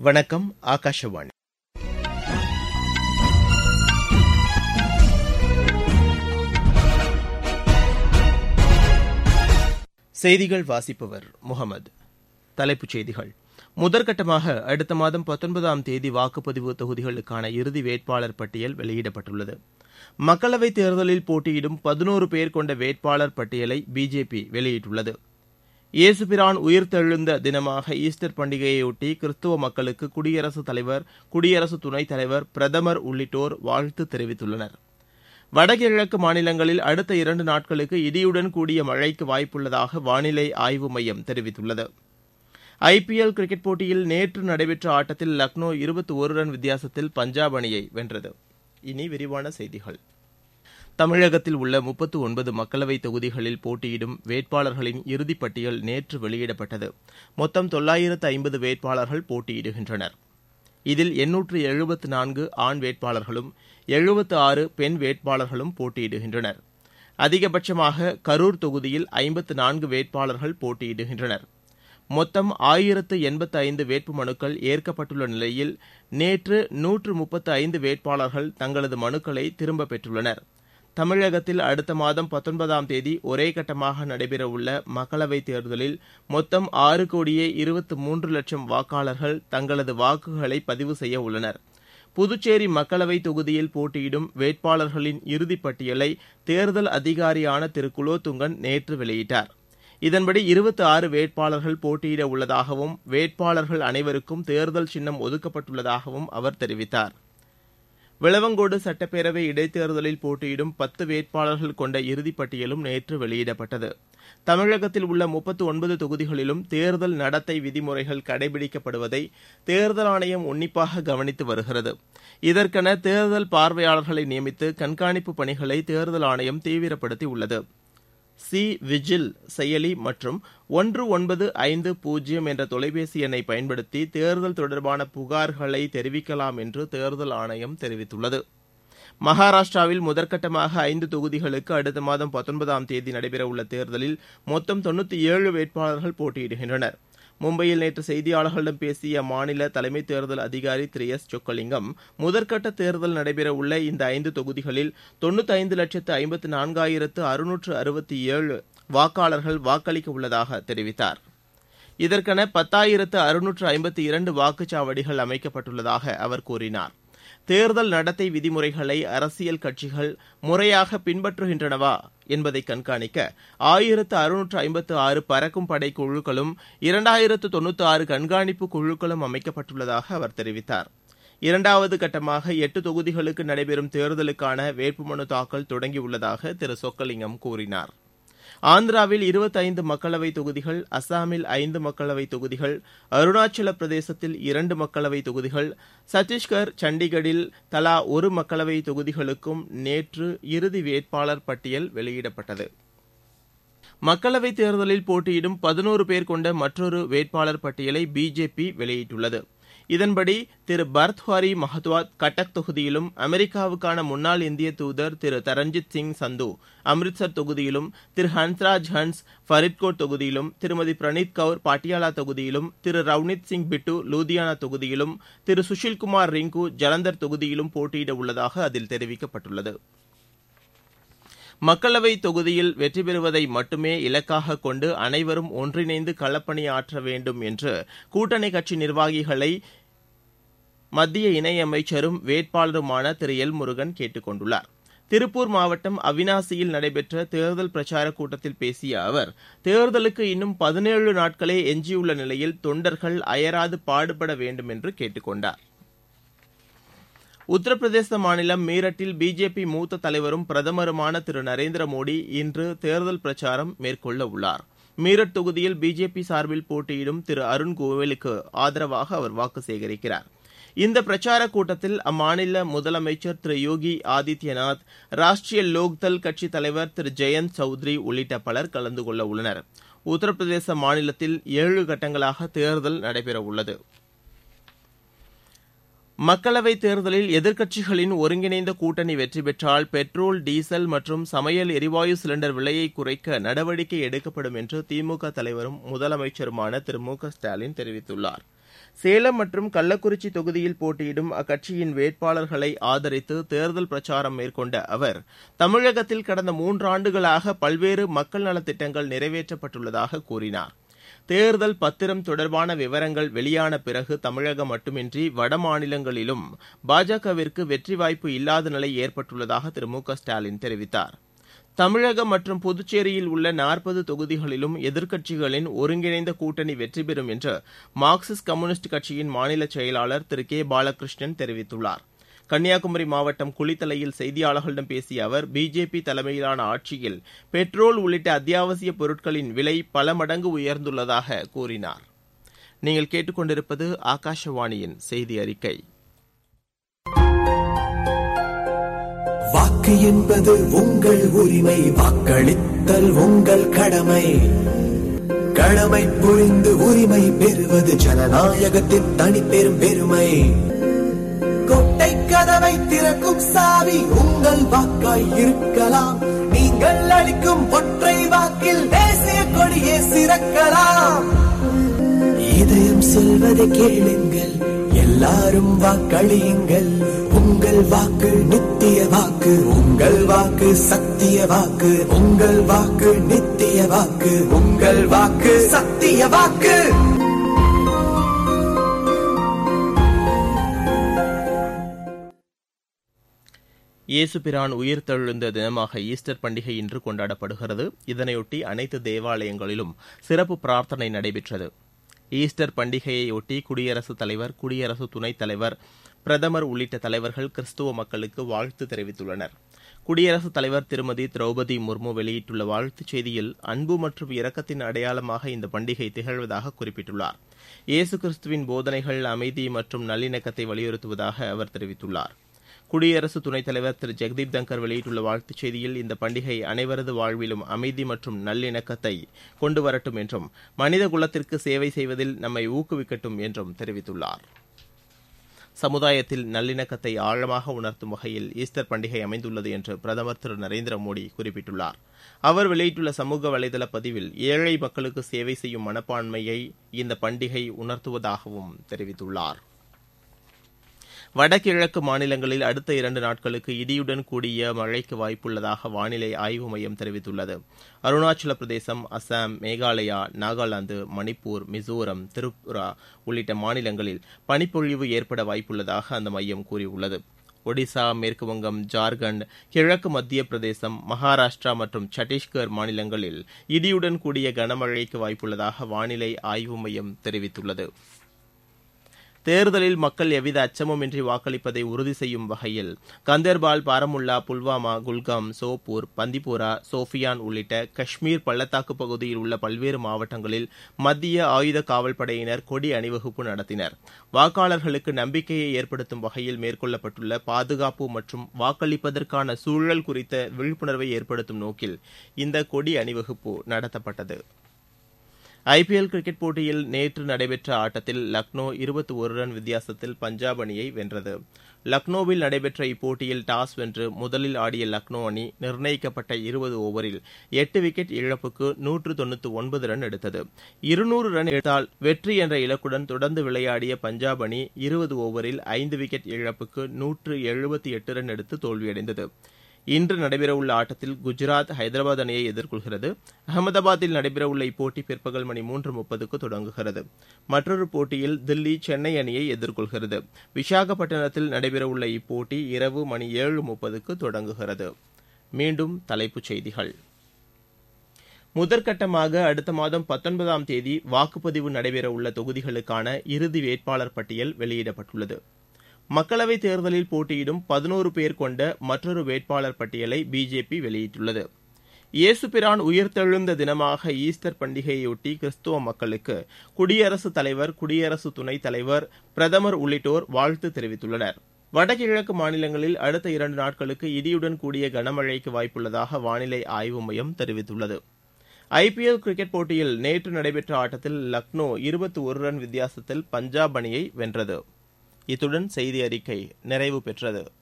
வணக்கம் ஆகாஷவாணி செய்திகள் வாசிப்பவர் முகமது தலைப்புச் செய்திகள் முதற்கட்டமாக அடுத்த மாதம் பத்தொன்பதாம் தேதி வாக்குப்பதிவு தொகுதிகளுக்கான இறுதி வேட்பாளர் பட்டியல் வெளியிடப்பட்டுள்ளது மக்களவைத் தேர்தலில் போட்டியிடும் பதினோரு பேர் கொண்ட வேட்பாளர் பட்டியலை பிஜேபி வெளியிட்டுள்ளது இயேசுபிரான் உயிர்த்தெழுந்த தினமாக ஈஸ்டர் பண்டிகையையொட்டி கிறிஸ்துவ மக்களுக்கு குடியரசுத் தலைவர் குடியரசு துணைத் தலைவர் பிரதமர் உள்ளிட்டோர் வாழ்த்து தெரிவித்துள்ளனர் வடகிழக்கு மாநிலங்களில் அடுத்த இரண்டு நாட்களுக்கு இடியுடன் கூடிய மழைக்கு வாய்ப்புள்ளதாக வானிலை ஆய்வு மையம் தெரிவித்துள்ளது ஐபிஎல் கிரிக்கெட் போட்டியில் நேற்று நடைபெற்ற ஆட்டத்தில் லக்னோ இருபத்தி ஒரு ரன் வித்தியாசத்தில் பஞ்சாப் அணியை வென்றது இனி விரிவான செய்திகள் தமிழகத்தில் உள்ள முப்பத்து ஒன்பது மக்களவைத் தொகுதிகளில் போட்டியிடும் வேட்பாளர்களின் இறுதிப் பட்டியல் நேற்று வெளியிடப்பட்டது மொத்தம் தொள்ளாயிரத்து ஐம்பது வேட்பாளர்கள் போட்டியிடுகின்றனர் இதில் எண்ணூற்று எழுபத்து நான்கு ஆண் வேட்பாளர்களும் எழுபத்து ஆறு பெண் வேட்பாளர்களும் போட்டியிடுகின்றனர் அதிகபட்சமாக கரூர் தொகுதியில் ஐம்பத்து நான்கு வேட்பாளர்கள் போட்டியிடுகின்றனர் மொத்தம் ஆயிரத்து எண்பத்து ஐந்து வேட்புமனுக்கள் ஏற்கப்பட்டுள்ள நிலையில் நேற்று நூற்று முப்பத்து ஐந்து வேட்பாளர்கள் தங்களது மனுக்களை திரும்பப் பெற்றுள்ளனர் தமிழகத்தில் அடுத்த மாதம் பத்தொன்பதாம் தேதி ஒரே கட்டமாக நடைபெறவுள்ள மக்களவைத் தேர்தலில் மொத்தம் ஆறு கோடியே இருபத்து மூன்று லட்சம் வாக்காளர்கள் தங்களது வாக்குகளை பதிவு செய்ய உள்ளனர் புதுச்சேரி மக்களவைத் தொகுதியில் போட்டியிடும் வேட்பாளர்களின் இறுதிப் பட்டியலை தேர்தல் அதிகாரியான திரு குலோத்துங்கன் நேற்று வெளியிட்டார் இதன்படி இருபத்தி ஆறு வேட்பாளர்கள் போட்டியிட உள்ளதாகவும் வேட்பாளர்கள் அனைவருக்கும் தேர்தல் சின்னம் ஒதுக்கப்பட்டுள்ளதாகவும் அவர் தெரிவித்தார் விளவங்கோடு சட்டப்பேரவை இடைத்தேர்தலில் போட்டியிடும் பத்து வேட்பாளர்கள் கொண்ட இறுதிப் பட்டியலும் நேற்று வெளியிடப்பட்டது தமிழகத்தில் உள்ள முப்பத்து ஒன்பது தொகுதிகளிலும் தேர்தல் நடத்தை விதிமுறைகள் கடைபிடிக்கப்படுவதை தேர்தல் ஆணையம் உன்னிப்பாக கவனித்து வருகிறது இதற்கென தேர்தல் பார்வையாளர்களை நியமித்து கண்காணிப்பு பணிகளை தேர்தல் ஆணையம் தீவிரப்படுத்தியுள்ளது சி விஜில் செயலி மற்றும் ஒன்று ஒன்பது ஐந்து பூஜ்ஜியம் என்ற தொலைபேசி எண்ணை பயன்படுத்தி தேர்தல் தொடர்பான புகார்களை தெரிவிக்கலாம் என்று தேர்தல் ஆணையம் தெரிவித்துள்ளது மகாராஷ்டிராவில் முதற்கட்டமாக ஐந்து தொகுதிகளுக்கு அடுத்த மாதம் பத்தொன்பதாம் தேதி நடைபெறவுள்ள தேர்தலில் மொத்தம் தொண்ணூத்தி ஏழு வேட்பாளர்கள் போட்டியிடுகின்றனர் மும்பையில் நேற்று செய்தியாளர்களிடம் பேசிய அம்மாநில தலைமை தேர்தல் அதிகாரி திரு எஸ் சொக்கலிங்கம் முதற்கட்ட தேர்தல் நடைபெறவுள்ள இந்த ஐந்து தொகுதிகளில் தொண்ணூத்தி ஐந்து லட்சத்து ஐம்பத்து நான்காயிரத்து அறுநூற்று அறுபத்தி ஏழு வாக்காளர்கள் வாக்களிக்க உள்ளதாக தெரிவித்தார் இதற்கென பத்தாயிரத்து அறுநூற்று ஐம்பத்தி இரண்டு வாக்குச்சாவடிகள் அமைக்கப்பட்டுள்ளதாக அவர் கூறினார் தேர்தல் நடத்தை விதிமுறைகளை அரசியல் கட்சிகள் முறையாக பின்பற்றுகின்றனவா என்பதை கண்காணிக்க ஆயிரத்து அறுநூற்று ஐம்பத்து ஆறு பறக்கும் படை குழுக்களும் இரண்டாயிரத்து தொண்ணூத்தி ஆறு கண்காணிப்பு குழுக்களும் அமைக்கப்பட்டுள்ளதாக அவர் தெரிவித்தார் இரண்டாவது கட்டமாக எட்டு தொகுதிகளுக்கு நடைபெறும் தேர்தலுக்கான வேட்புமனு தாக்கல் தொடங்கியுள்ளதாக திரு சொக்கலிங்கம் கூறினார் ஆந்திராவில் இருபத்தைந்து மக்களவைத் தொகுதிகள் அசாமில் ஐந்து மக்களவைத் தொகுதிகள் அருணாச்சல பிரதேசத்தில் இரண்டு மக்களவைத் தொகுதிகள் சத்தீஸ்கர் சண்டிகரில் தலா ஒரு மக்களவைத் தொகுதிகளுக்கும் நேற்று இறுதி வேட்பாளர் பட்டியல் வெளியிடப்பட்டது மக்களவைத் தேர்தலில் போட்டியிடும் பதினோரு பேர் கொண்ட மற்றொரு வேட்பாளர் பட்டியலை பிஜேபி வெளியிட்டுள்ளது இதன்படி திரு பர்த்வாரி மஹத்வாத் கட்டக் தொகுதியிலும் அமெரிக்காவுக்கான முன்னாள் இந்திய தூதர் திரு தரண்ஜித் சிங் சந்து அம்ரித்சர் தொகுதியிலும் திரு ஹன்ஸ்ராஜ் ஹன்ஸ் ஃபரித்கோட் தொகுதியிலும் திருமதி பிரணீத் கவுர் பாட்டியாலா தொகுதியிலும் திரு ரவ்னித் சிங் பிட்டு லூதியானா தொகுதியிலும் திரு சுஷில்குமார் ரிங்கு ஜலந்தர் தொகுதியிலும் போட்டியிட உள்ளதாக அதில் தெரிவிக்கப்பட்டுள்ளது மக்களவை தொகுதியில் வெற்றி பெறுவதை மட்டுமே இலக்காக கொண்டு அனைவரும் ஒன்றிணைந்து களப்பணியாற்ற வேண்டும் என்று கூட்டணி கட்சி நிர்வாகிகளை மத்திய இணையமைச்சரும் வேட்பாளருமான திரு எல் முருகன் கேட்டுக் கொண்டுள்ளார் திருப்பூர் மாவட்டம் அவினாசியில் நடைபெற்ற தேர்தல் பிரச்சாரக் கூட்டத்தில் பேசிய அவர் தேர்தலுக்கு இன்னும் பதினேழு நாட்களே எஞ்சியுள்ள நிலையில் தொண்டர்கள் அயராது பாடுபட வேண்டும் என்று கேட்டுக் கொண்டார் உத்தரப்பிரதேச மாநிலம் மீரட்டில் பிஜேபி மூத்த தலைவரும் பிரதமருமான திரு நரேந்திர மோடி இன்று தேர்தல் பிரச்சாரம் மேற்கொள்ள உள்ளார் மீரட் தொகுதியில் பிஜேபி சார்பில் போட்டியிடும் திரு அருண் கோவிலுக்கு ஆதரவாக அவர் வாக்கு சேகரிக்கிறார் இந்த பிரச்சாரக் கூட்டத்தில் அம்மாநில முதலமைச்சர் திரு யோகி ஆதித்யநாத் ராஷ்டிரிய லோக்தள் கட்சித் தலைவர் திரு ஜெயந்த் சௌத்ரி உள்ளிட்ட பலர் கலந்து கொள்ள உள்ளனர் உத்தரப்பிரதேச மாநிலத்தில் ஏழு கட்டங்களாக தேர்தல் நடைபெறவுள்ளது மக்களவைத் தேர்தலில் எதிர்க்கட்சிகளின் ஒருங்கிணைந்த கூட்டணி வெற்றி பெற்றால் பெட்ரோல் டீசல் மற்றும் சமையல் எரிவாயு சிலிண்டர் விலையை குறைக்க நடவடிக்கை எடுக்கப்படும் என்று திமுக தலைவரும் முதலமைச்சருமான திரு மு க ஸ்டாலின் தெரிவித்துள்ளார் சேலம் மற்றும் கள்ளக்குறிச்சி தொகுதியில் போட்டியிடும் அக்கட்சியின் வேட்பாளர்களை ஆதரித்து தேர்தல் பிரச்சாரம் மேற்கொண்ட அவர் தமிழகத்தில் கடந்த மூன்றாண்டுகளாக பல்வேறு மக்கள் நலத்திட்டங்கள் நிறைவேற்றப்பட்டுள்ளதாக கூறினார் தேர்தல் பத்திரம் தொடர்பான விவரங்கள் வெளியான பிறகு தமிழகம் மட்டுமின்றி வட மாநிலங்களிலும் பாஜகவிற்கு வெற்றி வாய்ப்பு இல்லாத நிலை ஏற்பட்டுள்ளதாக திரு மு க ஸ்டாலின் தெரிவித்தார் தமிழகம் மற்றும் புதுச்சேரியில் உள்ள நாற்பது தொகுதிகளிலும் எதிர்க்கட்சிகளின் ஒருங்கிணைந்த கூட்டணி வெற்றி பெறும் என்று மார்க்சிஸ்ட் கம்யூனிஸ்ட் கட்சியின் மாநில செயலாளர் திரு கே பாலகிருஷ்ணன் தெரிவித்துள்ளார் கன்னியாகுமரி மாவட்டம் குளித்தலையில் செய்தியாளர்களிடம் பேசிய அவர் பிஜேபி தலைமையிலான ஆட்சியில் பெட்ரோல் உள்ளிட்ட அத்தியாவசிய பொருட்களின் விலை பல மடங்கு உயர்ந்துள்ளதாக கூறினார் நீங்கள் கேட்டுக்கொண்டிருப்பது ஆகாஷவாணியின் செய்தி அறிக்கை வாக்கு என்பது உங்கள் உரிமை வாக்களித்தல் உங்கள் கடமை கடமை புரிந்து உரிமை பெறுவது ஜனநாயகத்தின் தனிப்பெரும் பெருமை கொட்டை கதவை திறக்கும் சாவி உங்கள் வாக்காய் இருக்கலாம் நீங்கள் அளிக்கும் ஒற்றை வாக்கில் தேசிய கொடியே சிறக்கலாம் இதயம் சொல்வதை கேளுங்கள் எல்லாரும் வாக்களியுங்கள் உங்கள் வாக்கு நித்திய வாக்கு உங்கள் வாக்கு சத்திய வாக்கு உங்கள் வாக்கு நித்திய வாக்கு உங்கள் வாக்கு சத்திய வாக்கு இயேசு பிரான் உயிர்த்தெழுந்த தினமாக ஈஸ்டர் பண்டிகை இன்று கொண்டாடப்படுகிறது இதனையொட்டி அனைத்து தேவாலயங்களிலும் சிறப்பு பிரார்த்தனை நடைபெற்றது ஈஸ்டர் பண்டிகையையொட்டி குடியரசுத் தலைவர் குடியரசு துணைத் தலைவர் பிரதமர் உள்ளிட்ட தலைவர்கள் கிறிஸ்துவ மக்களுக்கு வாழ்த்து தெரிவித்துள்ளனர் குடியரசுத் தலைவர் திருமதி திரௌபதி முர்மு வெளியிட்டுள்ள வாழ்த்துச் செய்தியில் அன்பு மற்றும் இரக்கத்தின் அடையாளமாக இந்த பண்டிகை திகழ்வதாக குறிப்பிட்டுள்ளார் இயேசு கிறிஸ்துவின் போதனைகள் அமைதி மற்றும் நல்லிணக்கத்தை வலியுறுத்துவதாக அவர் தெரிவித்துள்ளார் குடியரசு துணைத் தலைவர் திரு ஜெக்தீப் தங்கர் வெளியிட்டுள்ள வாழ்த்துச் செய்தியில் இந்த பண்டிகை அனைவரது வாழ்விலும் அமைதி மற்றும் நல்லிணக்கத்தை கொண்டு வரட்டும் என்றும் மனித குலத்திற்கு சேவை செய்வதில் நம்மை ஊக்குவிக்கட்டும் என்றும் தெரிவித்துள்ளார் சமுதாயத்தில் நல்லிணக்கத்தை ஆழமாக உணர்த்தும் வகையில் ஈஸ்டர் பண்டிகை அமைந்துள்ளது என்று பிரதமர் திரு நரேந்திர மோடி குறிப்பிட்டுள்ளார் அவர் வெளியிட்டுள்ள சமூக வலைதள பதிவில் ஏழை மக்களுக்கு சேவை செய்யும் மனப்பான்மையை இந்த பண்டிகை உணர்த்துவதாகவும் தெரிவித்துள்ளார் வடகிழக்கு மாநிலங்களில் அடுத்த இரண்டு நாட்களுக்கு இடியுடன் கூடிய மழைக்கு வாய்ப்புள்ளதாக வானிலை ஆய்வு மையம் தெரிவித்துள்ளது அருணாச்சல பிரதேசம் அசாம் மேகாலயா நாகாலாந்து மணிப்பூர் மிசோரம் திரிபுரா உள்ளிட்ட மாநிலங்களில் பனிப்பொழிவு ஏற்பட வாய்ப்புள்ளதாக அந்த மையம் கூறியுள்ளது ஒடிசா மேற்குவங்கம் ஜார்க்கண்ட் கிழக்கு மத்திய பிரதேசம் மகாராஷ்டிரா மற்றும் சத்தீஸ்கர் மாநிலங்களில் இடியுடன் கூடிய கனமழைக்கு வாய்ப்புள்ளதாக வானிலை ஆய்வு மையம் தெரிவித்துள்ளது தேர்தலில் மக்கள் எவ்வித அச்சமுமின்றி வாக்களிப்பதை உறுதி செய்யும் வகையில் கந்தர்பால் பாரமுல்லா புல்வாமா குல்காம் சோப்பூர் பந்திபோரா சோஃபியான் உள்ளிட்ட காஷ்மீர் பள்ளத்தாக்கு பகுதியில் உள்ள பல்வேறு மாவட்டங்களில் மத்திய ஆயுத காவல் படையினர் கொடி அணிவகுப்பு நடத்தினர் வாக்காளர்களுக்கு நம்பிக்கையை ஏற்படுத்தும் வகையில் மேற்கொள்ளப்பட்டுள்ள பாதுகாப்பு மற்றும் வாக்களிப்பதற்கான சூழல் குறித்த விழிப்புணர்வை ஏற்படுத்தும் நோக்கில் இந்த கொடி அணிவகுப்பு நடத்தப்பட்டது ஐபிஎல் கிரிக்கெட் போட்டியில் நேற்று நடைபெற்ற ஆட்டத்தில் லக்னோ இருபத்தி ஒரு ரன் வித்தியாசத்தில் பஞ்சாப் அணியை வென்றது லக்னோவில் நடைபெற்ற இப்போட்டியில் டாஸ் வென்று முதலில் ஆடிய லக்னோ அணி நிர்ணயிக்கப்பட்ட இருபது ஓவரில் எட்டு விக்கெட் இழப்புக்கு நூற்று தொண்ணூத்தி ஒன்பது ரன் எடுத்தது இருநூறு ரன் எடுத்தால் வெற்றி என்ற இலக்குடன் தொடர்ந்து விளையாடிய பஞ்சாப் அணி இருபது ஓவரில் ஐந்து விக்கெட் இழப்புக்கு நூற்று எழுபத்தி எட்டு ரன் எடுத்து தோல்வியடைந்தது இன்று நடைபெறவுள்ள ஆட்டத்தில் குஜராத் ஹைதராபாத் அணியை எதிர்கொள்கிறது அகமதாபாத்தில் நடைபெறவுள்ள இப்போட்டி பிற்பகல் மணி மூன்று முப்பதுக்கு தொடங்குகிறது மற்றொரு போட்டியில் தில்லி சென்னை அணியை எதிர்கொள்கிறது விசாகப்பட்டினத்தில் நடைபெறவுள்ள இப்போட்டி இரவு மணி ஏழு முப்பதுக்கு தொடங்குகிறது மீண்டும் தலைப்புச் செய்திகள் முதற்கட்டமாக அடுத்த மாதம் பத்தொன்பதாம் தேதி வாக்குப்பதிவு நடைபெறவுள்ள தொகுதிகளுக்கான இறுதி வேட்பாளர் பட்டியல் வெளியிடப்பட்டுள்ளது மக்களவைத் தேர்தலில் போட்டியிடும் பதினோரு பேர் கொண்ட மற்றொரு வேட்பாளர் பட்டியலை பிஜேபி வெளியிட்டுள்ளது இயேசுபிரான் உயிர்த்தெழுந்த தினமாக ஈஸ்டர் பண்டிகையொட்டி கிறிஸ்துவ மக்களுக்கு குடியரசுத் தலைவர் குடியரசு துணைத் தலைவர் பிரதமர் உள்ளிட்டோர் வாழ்த்து தெரிவித்துள்ளனர் வடகிழக்கு மாநிலங்களில் அடுத்த இரண்டு நாட்களுக்கு இடியுடன் கூடிய கனமழைக்கு வாய்ப்புள்ளதாக வானிலை ஆய்வு மையம் தெரிவித்துள்ளது ஐபிஎல் கிரிக்கெட் போட்டியில் நேற்று நடைபெற்ற ஆட்டத்தில் லக்னோ இருபத்தி ஒரு ரன் வித்தியாசத்தில் பஞ்சாப் அணியை வென்றது இத்துடன் செய்தி அறிக்கை நிறைவு பெற்றது